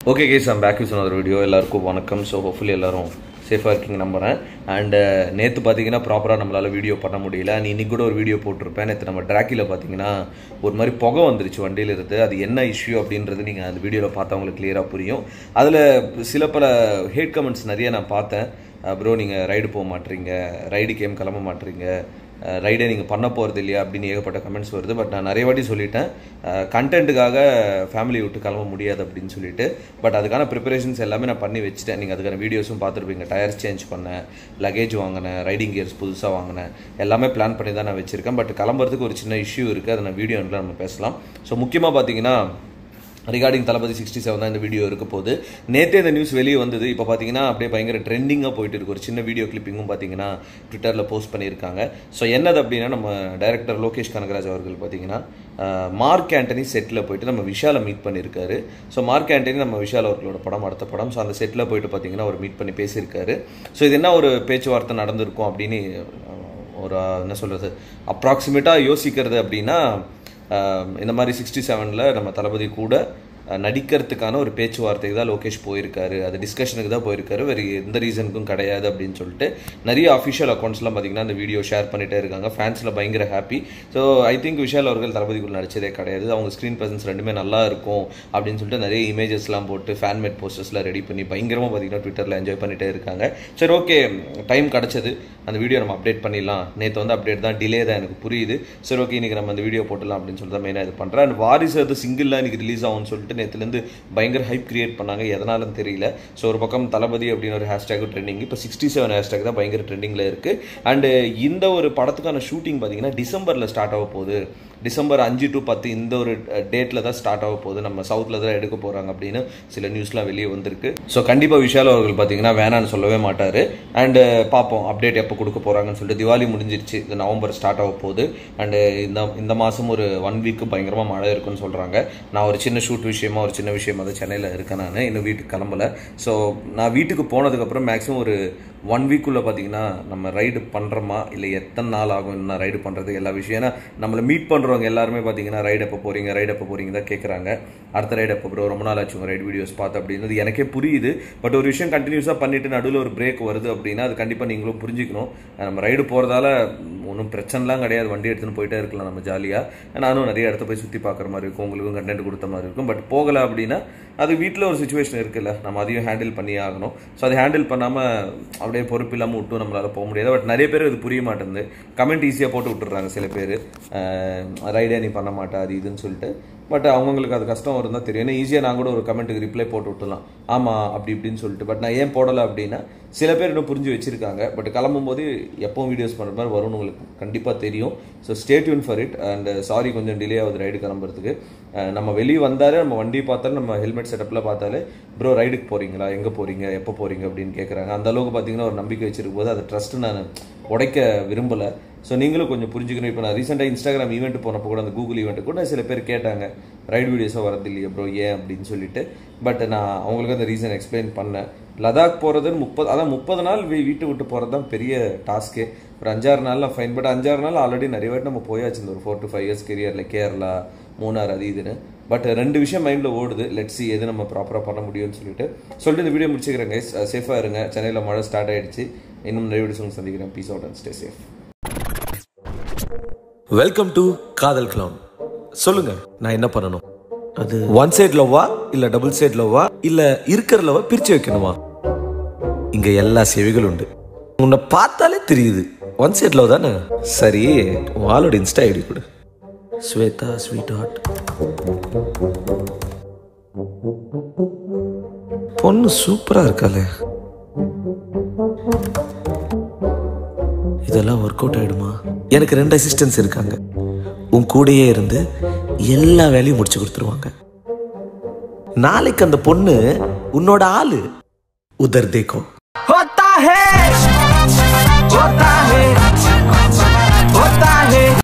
okay guys I'm back use ஒரு video எல்லாருக்கும் வணக்கம் ஸோ ஹோப்ஃபுல்லி எல்லாரும் சேஃபாக இருக்கீங்க நம்புறேன் அண்டு நேற்று பார்த்தீங்கன்னா ப்ராப்பராக நம்மளால் வீடியோ பண்ண முடியல நீ இன்னைக்கு கூட ஒரு வீடியோ போட்டிருப்பேன் நேற்று நம்ம ட்ராக்கில் பார்த்தீங்கன்னா ஒரு மாதிரி புகை வந்துருச்சு வண்டியில் இருந்து அது என்ன இஷ்யூ அப்படின்றது நீங்கள் அந்த வீடியோவில் பார்த்தவங்களுக்கு கிளியராக புரியும் அதில் சில பல ஹேட் கமெண்ட்ஸ் நிறைய நான் பார்த்தேன் ப்ரோ நீங்கள் ரைடு போக மாட்டீங்க ரைடு கேம் கிளம்ப மாட்டீங்க ரைடே நீங்கள் பண்ண போகிறது இல்லையா அப்படின்னு ஏகப்பட்ட கமெண்ட்ஸ் வருது பட் நான் நிறைய வாட்டி சொல்லிட்டேன் கண்டென்ட்டுக்காக ஃபேமிலி விட்டு கிளம்ப முடியாது அப்படின்னு சொல்லிட்டு பட் அதுக்கான ப்ரிப்பரேஷன்ஸ் எல்லாமே நான் பண்ணி வச்சுட்டேன் நீங்கள் அதுக்கான வீடியோஸும் பார்த்துருப்பீங்க டயர்ஸ் சேஞ்ச் பண்ணேன் லக்கேஜ் வாங்கினேன் ரைடிங் கியர்ஸ் புதுசாக வாங்கினேன் எல்லாமே பிளான் பண்ணி தான் நான் வச்சுருக்கேன் பட் கிளம்புறதுக்கு ஒரு சின்ன இஷ்யூ இருக்குது அதை நான் வீடியோ நம்ம பேசலாம் ஸோ முக்கியமாக பார்த்தீங்கன்னா ரிகார்டிங் தளபதி சிக்ஸ்டி செவன் தான் இந்த வீடியோ இருக்க போது நேற்றே இந்த நியூஸ் வெளியே வந்தது இப்போ பார்த்தீங்கன்னா அப்படியே பயங்கர ட்ரெண்டிங்காக போயிட்டு இருக்கு ஒரு சின்ன வீடியோ கிளிப்பிங்கும் பார்த்தீங்கன்னா ட்விட்டரில் போஸ்ட் பண்ணியிருக்காங்க ஸோ என்னது அப்படின்னா நம்ம டைரக்டர் லோகேஷ் கனகராஜ் அவர்கள் பார்த்தீங்கன்னா மார்க் ஆண்டனி செட்டில் போயிட்டு நம்ம விஷாலை மீட் பண்ணியிருக்காரு ஸோ மார்க் ஆண்டனி நம்ம விஷால் அவர்களோட படம் அடுத்த படம் ஸோ அந்த செட்டில் போயிட்டு பார்த்தீங்கன்னா அவர் மீட் பண்ணி பேசியிருக்காரு ஸோ இது என்ன ஒரு பேச்சுவார்த்தை நடந்திருக்கும் அப்படின்னு ஒரு என்ன சொல்கிறது அப்ராக்சிமேட்டாக யோசிக்கிறது அப்படின்னா இந்த மாதிரி சிக்ஸ்டி செவனில் நம்ம தளபதி கூட நடிக்கிறதுக்கான ஒரு பேச்சுவார்த்தைக்கு தான் லோகேஷ் போயிருக்காரு அது டிஸ்கஷனுக்கு தான் போயிருக்காரு வேறு எந்த ரீசனுக்கும் கிடையாது அப்படின்னு சொல்லிட்டு நிறைய அஃபிஷியல் அக்கௌண்ட்ஸ்லாம் பார்த்தீங்கன்னா அந்த வீடியோ ஷேர் பண்ணிட்டே இருக்காங்க ஃபேன்ஸில் பயங்கர happy so I think Vishal அவர்கள் தளபதிக்குள்ள நடிச்சதே கிடையாது அவங்க ஸ்க்ரீன் ப்ரெசன்ஸ் ரெண்டுமே நல்லா இருக்கும் அப்படின்னு சொல்லிட்டு நிறைய இமேஜஸ்லாம் போட்டு ஃபேன்மேட் போஸ்டர்ஸ்லாம் ரெடி பண்ணி பயங்கரமாக பார்த்தீங்கன்னா ட்விட்டரில் என்ஜாய் பண்ணிட்டே இருக்காங்க சரி ஓகே டைம் கிடச்சது அந்த வீடியோ நம்ம அப்டேட் பண்ணிடலாம் நேற்று வந்து அப்டேட் தான் டிலே தான் எனக்கு புரியுது சரி ஓகே இன்றைக்கி நம்ம அந்த வீடியோ போட்டலாம் அப்படின்னு சொல்லிட்டு தான் மெயினாக இது பண்ணுறேன் அண்ட் வாரிசு அது சிங்கிளாக இன்றைக்கி ரிலீஸ் ஆகும்னு சொல்லிட்டு நேற்றுலேருந்து பயங்கர ஹைப் கிரியேட் பண்ணாங்க எதனாலும் தெரியல ஸோ ஒரு பக்கம் தளபதி அப்படின்னு ஒரு ஹேஷ்டேக் ட்ரெண்டிங் இப்போ சிக்ஸ்டி செவன் ஹேஷ்டேக் தான் பயங்கர ட்ரெண்டிங்கில் இருக்குது அண்டு இந்த ஒரு படத்துக்கான ஷூட்டிங் பார்த்தீங்கன்னா டிசம்பரில் ஸ்டார்ட் ஆக போகுது டிசம்பர் அஞ்சு டு பத்து இந்த ஒரு டேட்டில் தான் ஸ்டார்ட் ஆக போகுது நம்ம சவுத்தில் தான் எடுக்க போகிறாங்க அப்படின்னு சில நியூஸ்லாம் வெளியே வந்திருக்கு ஸோ கண்டிப்பாக விஷால் அவர்கள் பார்த்தீங்கன்னா வேணான்னு சொல்லவே மாட்டார் அண்டு பார்ப்போம் அப்டேட் எப்போ கொடுக்க போகிறாங்கன்னு சொல்லிட்டு திவாலி முடிஞ்சிருச்சு இது நவம்பர் ஸ்டார்ட் ஆக போகுது அண்டு இந்த இந்த மாதம் ஒரு ஒன் வீக்கு பயங்கரமாக மழை இருக்குன்னு சொல்கிறாங்க நான் ஒரு சின்ன ஷூட் விஷயமா ஒரு சின்ன விஷயமா தான் சென்னையில் இருக்கேன் நான் இன்னும் வீட்டுக்கு கிளம்பல ஸோ நான் வீட்டுக்கு போனதுக்கப்புறம் மேக்ஸிமம் ஒரு ஒன் வீக்குள்ளே பார்த்தீங்கன்னா நம்ம ரைடு பண்ணுறோமா இல்லை எத்தனை நாள் ஆகும் இன்னும் ரைடு பண்ணுறதுக்கு எல்லா விஷயம் ஏன்னா நம்மளை மீட் பண்ணுறவங்க எல்லாருமே பார்த்தீங்கன்னா ரைடு எப்போ போகிறீங்க ரைடு எப்போ போகிறீங்க தான் கேட்குறாங்க அடுத்த ரைடு எப்போ ப்ரோ ரொம்ப நாள் ஆச்சு உங்கள் ரைடு வீடியோஸ் பார்த்து அப்படின்றது எனக்கே புரியுது பட் ஒரு விஷயம் கண்டினியூஸாக பண்ணிட்டு நடுவில் ஒரு பிரேக் வருது அப்படின்னா அது கண்டிப்பாக நீங்களும் புரிஞ்சுக்கணும் நம்ம ரைடு போகிறதால ஒன்றும் பிரச்சனைலாம் கிடையாது வண்டி எடுத்துன்னு போயிட்டே இருக்கலாம் நம்ம ஜாலியாக நானும் நிறைய இடத்த போய் சுற்றி பார்க்குற மாதிரி இருக்கும் உங்களுக்கும் கண்டென்ட் கொடுத்த மாதிரி இருக்கும் பட் போகலை அப்படின்னா அது வீட்டில் ஒரு சுச்சுவேஷன் இருக்குல்ல நம்ம அதையும் ஹேண்டில் பண்ணி ஆகணும் ஸோ அதை ஹேண்டில் பண்ணாமல் அப்படியே பொறுப்பு இல்லாமல் விட்டும் நம்மளால் போக முடியாது பட் நிறைய பேர் இது புரிய மாட்டேங்குது கமெண்ட் ஈஸியாக போட்டு விட்டுறாங்க சில பேர் ரைடே நீ பண்ண மாட்டா அது இதுன்னு சொல்லிட்டு பட் அவங்களுக்கு அது கஷ்டம் வரும் தான் தெரியும் ஏன்னா ஈஸியாக நான் கூட ஒரு கமெண்ட்டுக்கு ரிப்ளை போட்டு விட்டுலாம் ஆமாம் அப்படி இப்படின்னு சொல்லிட்டு பட் நான் ஏன் போடலை அப்படின்னா சில பேர் இன்னும் புரிஞ்சு வச்சிருக்காங்க பட் கிளம்பும் போது எப்பவும் வீடியோஸ் பண்ணுற மாதிரி வரும்னு உங்களுக்கு கண்டிப்பாக தெரியும் so stay tuned for it and sorry கொஞ்சம் டிலே ஆகுது ரைடு கிளம்புறதுக்கு நம்ம வெளியே வந்தாலே நம்ம வண்டி பார்த்தாலும் நம்ம ஹெல்மெட் செட்டப்பில் பார்த்தாலே ப்ரோ ரைடுக்கு போகிறீங்களா எங்கே போகிறீங்க எப்போ போகிறீங்க அப்படின்னு கேட்குறாங்க அந்த அளவுக்கு பார்த்தீங்கன்னா ஒரு நம்பிக்கை வச்சிருக்கும் போது அதை ட்ரஸ்ட்டு நான் உடைக்க விரும்பலை ஸோ நீங்களும் கொஞ்சம் புரிஞ்சுக்கணும் இப்போ நான் ரீசெண்டாக இன்ஸ்டாகிராம் ஈவெண்ட் போனப்போ கூட அந்த கூகுள் ஈவெண்ட் கூட சில பேர் கேட்டாங்க ரைடு வீடியோஸாக வரது இல்லையா ப்ரோ ஏன் அப்படின்னு சொல்லிட்டு பட் நான் அவங்களுக்கு அந்த ரீசன் எக்ஸ்பிளைன் பண்ணேன் லடாக் போகிறதுன்னு முப்பது அதான் முப்பது நாள் வீட்டை விட்டு போகிறது தான் பெரிய டாஸ்க்கு ஒரு அஞ்சாறு நாளில் ஃபைன் பட் அஞ்சாறு நாள் ஆல்ரெடி நிறைய வாட்டி நம்ம போயாச்சு இந்த ஒரு ஃபோர் டு ஃபைவ் இயர்ஸ் கெரியரில் கேரளா மூணார் அது இதுன்னு பட் ரெண்டு விஷயம் மைண்டில் ஓடுது லெட்ஸ் எது நம்ம ப்ராப்பராக பண்ண முடியும்னு சொல்லிட்டு சொல்லிட்டு இந்த வீடியோ முடிச்சுக்கிறேங்க சேஃபாக இருங்க சென்னையில் மழை ஸ்டார்ட் ஆகிடுச்சு இன்னும் நிறைய வீடியோஸ் சந்திக்கிறேன் peace out and stay safe welcome to Kadhal Clown சொல்லுங்க நான் என்ன பண்ணணும் அது ஒன் சைட் லவ்வா இல்ல டபுள் சைட் லவ்வா இல்ல இருக்கிற லவ்வா பிரிச்சு வைக்கணுமா இங்க எல்லா சேவைகளும் உண்டு உன்னை பார்த்தாலே தெரியுது ஒன் சைட் லவ் தானே சரி உன் ஆளோட இன்ஸ்டா ஐடி கொடு ஸ்வேதா ஸ்வீட் ஹார்ட் பொண்ணு சூப்பரா இருக்காளே இதெல்லாம் ஒர்க் அவுட் ஆயிடுமா எனக்கு ரெண்டு அசிஸ்டன்ஸ் இருக்காங்க உன் கூடயே இருந்து எல்லா வேலையும் முடிச்சு கொடுத்துருவாங்க நாளைக்கு அந்த பொண்ணு உன்னோட ஆளு உதர் தேக்கோ होता है होता है होता है